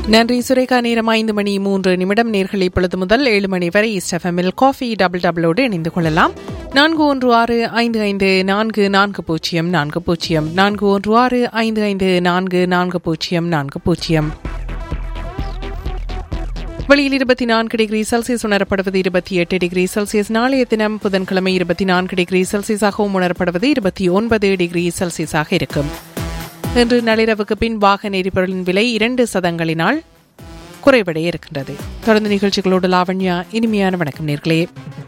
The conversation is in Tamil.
நன்றி சுரேகா நேரம் ஐந்து மணி மூன்று நிமிடம் நேர்கள் இப்பொழுது முதல் ஏழு மணி வரை இஸ்டெஃபமில் காஃபி டபுள் டபுளோடு இணைந்து கொள்ளலாம் நான்கு ஒன்று ஆறு ஐந்து ஐந்து நான்கு நான்கு பூஜ்ஜியம் நான்கு பூஜ்ஜியம் நான்கு ஒன்று ஆறு ஐந்து ஐந்து நான்கு நான்கு பூஜ்ஜியம் நான்கு பூஜ்ஜியம் வெளியில் இருபத்தி நான்கு டிகிரி செல்சியஸ் உணரப்படுவது இருபத்தி எட்டு டிகிரி செல்சியஸ் நாளைய தினம் புதன்கிழமை இருபத்தி நான்கு டிகிரி செல்சியஸாகவும் உணரப்படுவது இருபத்தி ஒன்பது டிகிரி செல்சியஸாக இருக்கும் இன்று நள்ளிரவுக்கு பின் வாகன எரிபொருளின் விலை இரண்டு சதங்களினால் குறைவடைய இருக்கின்றது தொடர்ந்து நிகழ்ச்சிகளோடு லாவண்யா இனிமையான வணக்கம் நேர்களே